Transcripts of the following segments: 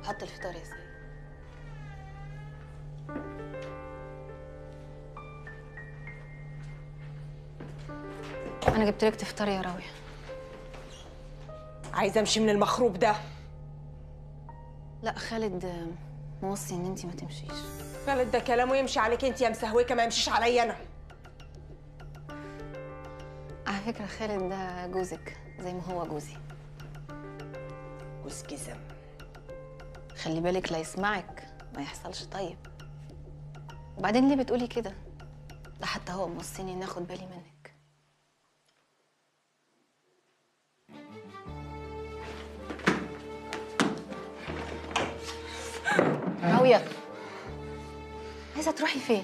حط الفطار يا سيد انا جبت لك تفطري يا راويه عايزه امشي من المخروب ده لا خالد موصي ان انت ما تمشيش خالد ده كلامه يمشي عليك انت يا مسهوكه ما يمشيش عليا انا على فكره خالد ده جوزك زي ما هو جوزي جوز جزم خلي بالك لا يسمعك ما يحصلش طيب وبعدين ليه بتقولي كده ده حتى هو موصيني ان اخد بالي منك راوية عايزة تروحي فين؟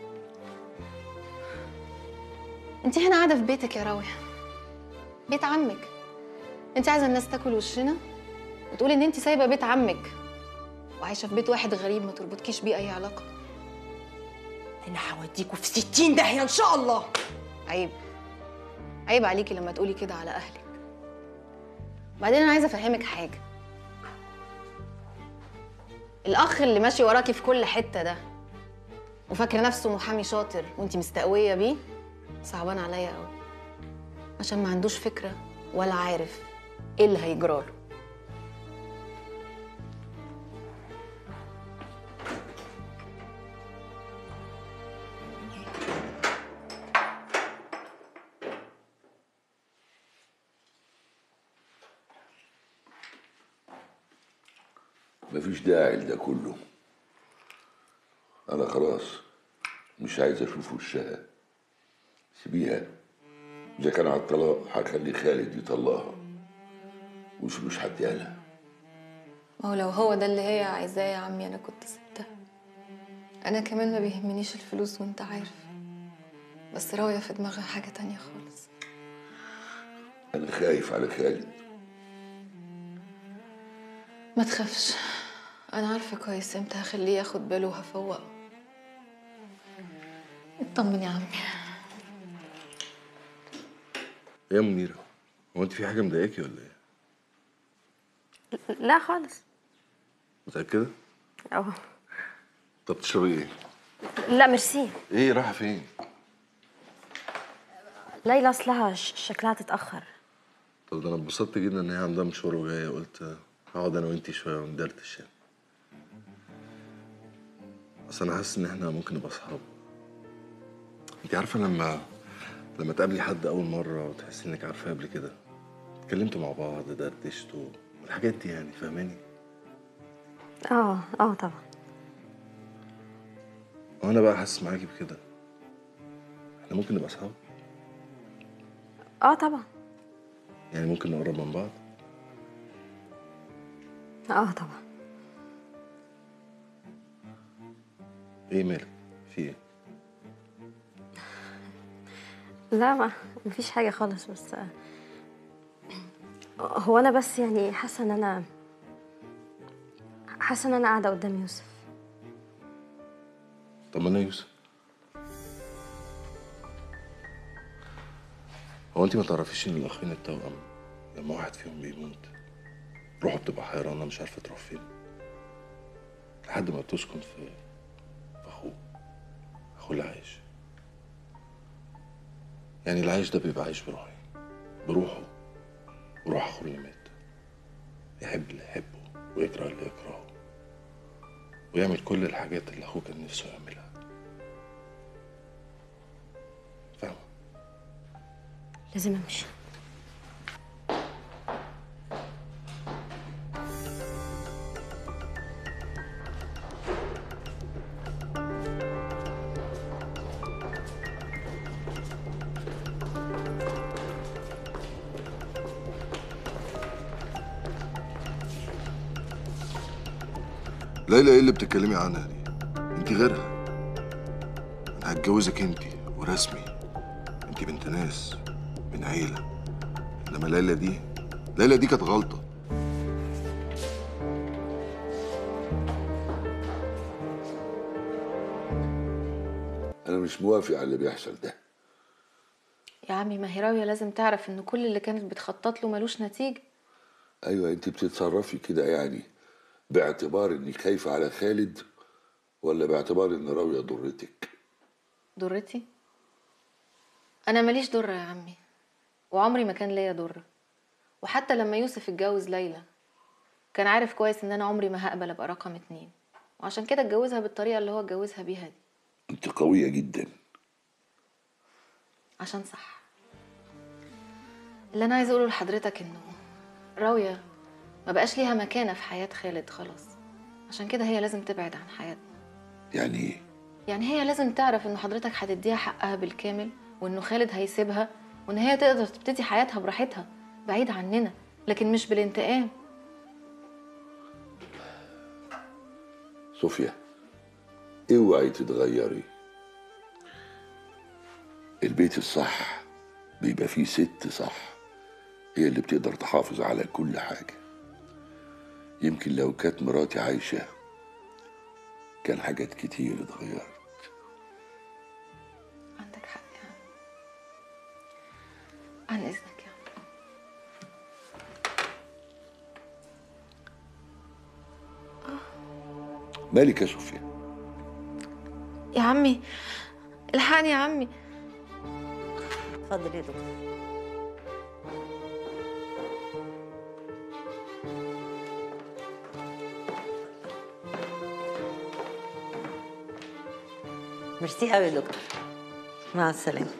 انت هنا قاعدة في بيتك يا راوية بيت عمك انت عايزة الناس تاكل وشنا وتقولي ان انت سايبة بيت عمك وعايشة في بيت واحد غريب ما تربطكيش بيه أي علاقة انا هوديكوا في ستين داهيه ان شاء الله عيب عيب عليكي لما تقولي كده على أهلك بعدين أنا عايزة أفهمك حاجة الأخ اللي ماشي وراكي في كل حتة ده وفاكر نفسه محامي شاطر وانتي مستقوية بيه صعبان عليا قوي عشان ما عندوش فكرة ولا عارف ايه اللي هيجراله مفيش داعي لده كله انا خلاص مش عايز اشوف وشها سيبيها اذا كان على الطلاق هخلي خالد يطلقها ومش هديها لها ما هو لو هو ده اللي هي عايزاه يا عمي انا كنت سبتها انا كمان ما بيهمنيش الفلوس وانت عارف بس راوية في دماغها حاجة تانية خالص انا خايف على خالد ما تخافش انا عارفة كويس امتى هخليه ياخد باله وهفوقه اطمن يا عمي يا منيرة هو انت في حاجة مضايقاكي ولا ايه؟ لا خالص متأكدة؟ أوه. طب تشربي ايه؟ لا ميرسي ايه رايحة فين؟ ليلى اصلها ش- شكلها تتاخر طب ده انا اتبسطت جدا ان هي عندها مشوار وجاية قلت اقعد انا وانتي شوية وندردش يعني بس انا حاسس ان احنا ممكن نبقى اصحاب انت عارفة لما لما تقابلي حد اول مرة وتحسي انك عارفاه قبل كده اتكلمتوا مع بعض دردشتوا الحاجات دي يعني فاهماني؟ اه اه طبعا وانا بقى حاسس معاكي بكده احنا ممكن نبقى اصحاب اه طبعا يعني ممكن نقرب من بعض اه طبعا ايه مالك في ايه لا ما مفيش حاجه خالص بس آه، هو انا بس يعني حاسه ان انا حاسه ان انا قاعده قدام يوسف طب ما انا يوسف هو انت ما تعرفيش ان الاخين التوأم لما واحد فيهم بيموت روحه بتبقى حيرانه مش عارفه تروح فين لحد ما تسكن في في اخوه اخوه اللي عايش يعني اللي عايش ده بيبقى عايش بروحه بروحه وروح اخوه اللي مات يحب اللي يحبه ويكره اللي يكرهه ويعمل كل الحاجات اللي اخوه كان نفسه يعملها فاهمه لازم امشي ليلى ايه اللي بتتكلمي عنها دي انت غيرها انا هتجوزك انت ورسمي انت بنت ناس من عيله انما ليلى دي ليلى دي كانت غلطه انا مش موافق على اللي بيحصل ده يا عمي ما هي راوية لازم تعرف ان كل اللي كانت بتخطط له ملوش نتيجة ايوه انت بتتصرفي كده يعني باعتبار انك خايفة على خالد ولا باعتبار ان راوية ضرتك ضرتي انا ماليش ضره يا عمي وعمري ما كان ليا ضره وحتى لما يوسف اتجوز ليلى كان عارف كويس ان انا عمري ما هقبل ابقى رقم اتنين وعشان كده اتجوزها بالطريقه اللي هو اتجوزها بيها دي انت قوية جدا عشان صح اللي انا عايزه اقوله لحضرتك انه راويه ما بقاش ليها مكانه في حياه خالد خلاص عشان كده هي لازم تبعد عن حياتنا يعني ايه يعني هي لازم تعرف ان حضرتك هتديها حقها بالكامل وانه خالد هيسيبها وان هي تقدر تبتدي حياتها براحتها بعيد عننا لكن مش بالانتقام صوفيا اوعي تتغيري البيت الصح بيبقى فيه ست صح هي اللي بتقدر تحافظ على كل حاجة يمكن لو كانت مراتي عايشة كان حاجات كتير اتغيرت عندك حق يا عم عن اذنك يا عم مالك يا صوفيا يا عمي الحقني يا عمي اتفضل يا دكتور ميرسي قوي يا دكتور مع السلامه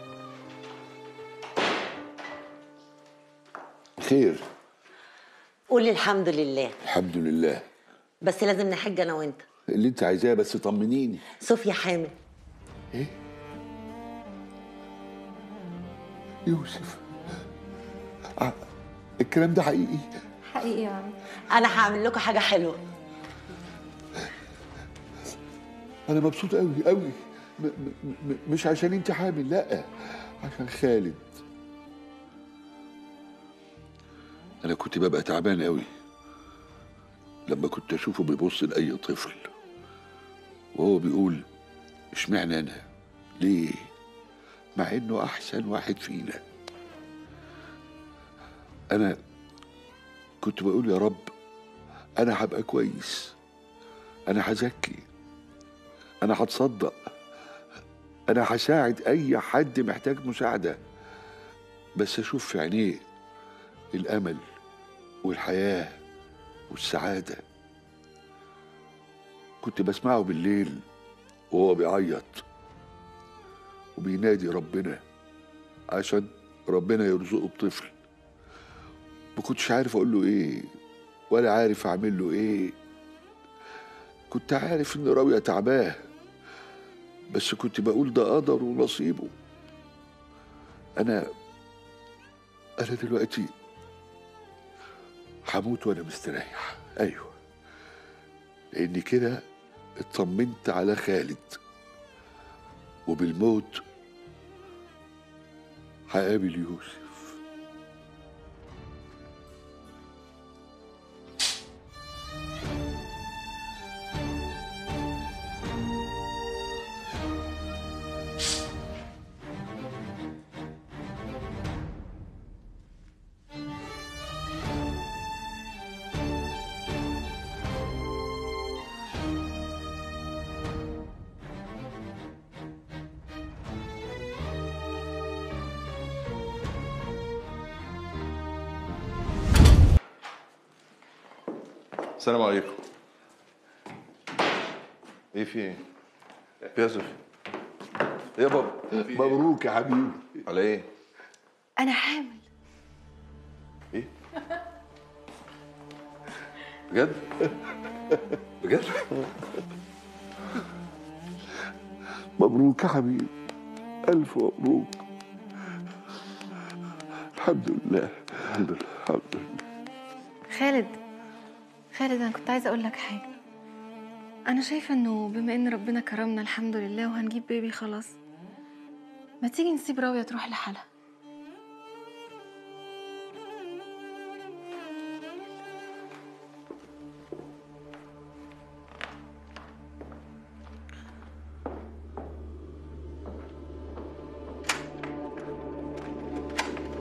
خير قولي الحمد لله الحمد لله بس لازم نحج انا وانت اللي انت عايزاه بس طمنيني صوفيا حامل ايه يوسف آه. الكلام ده حقيقي حقيقي يا عم انا هعمل لكم حاجه حلوه انا مبسوط قوي قوي م- م- م- مش عشان انت حامل لا عشان خالد انا كنت ببقى تعبان قوي لما كنت اشوفه بيبص لاي طفل وهو بيقول اشمعنى انا ليه مع انه احسن واحد فينا انا كنت بقول يا رب انا هبقى كويس انا هزكي انا هتصدق انا هساعد اي حد محتاج مساعده بس اشوف في عينيه الامل والحياه والسعاده كنت بسمعه بالليل وهو بيعيط وبينادي ربنا عشان ربنا يرزقه بطفل ما كنتش عارف اقول له ايه ولا عارف اعمل له ايه كنت عارف ان راوية تعباه بس كنت بقول ده قدر ونصيبه انا انا دلوقتي هموت وانا مستريح ايوه لاني كده اطمنت على خالد وبالموت هقابل يوسف السلام عليكم ايه في ايه؟ في يا صوفي ايه يا بابا؟ مبروك يا حبيبي على ايه؟ انا حامل ايه؟ بجد؟ بجد؟ مبروك يا حبيبي ألف مبروك الحمد لله الحمد لله الحمد لله خالد خالد انا كنت عايزه اقول لك حاجه انا شايفه انه بما ان ربنا كرمنا الحمد لله وهنجيب بيبي خلاص ما تيجي نسيب راويه تروح لحالها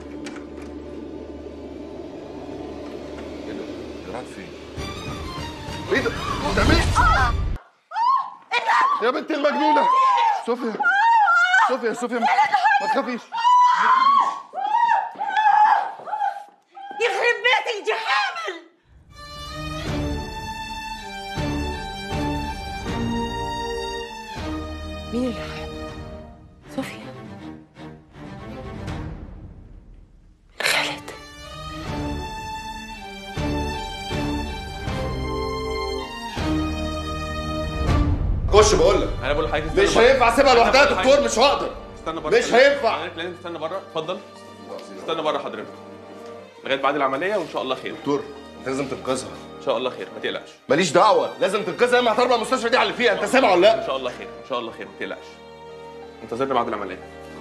ايه ده؟ راحت فين؟ المجنونه صوفيا صوفيا صوفيا ما ما تخافيش يخرب بيتك دي حامل مين اللي حامل؟ صوفيا خالد خش بقول لك انا بقول لحضرتك استنى مش بره. هينفع اسيبها لوحدها يا أنا بقول دكتور لحضرتك- مش هقدر استنى بره مش هينفع. حضرتك لازم تستنى بره اتفضل استنى بره حضرتك لغايه بعد العمليه وان شاء الله خير دكتور انت لازم تنقذها ان شاء الله خير ما تقلقش ماليش دعوه لازم تنقذها ما هتربى المستشفى دي على اللي فيها انت سامع ولا لا ان شاء الله خير ان شاء الله خير ما تقلقش انتظرنا بعد العمليه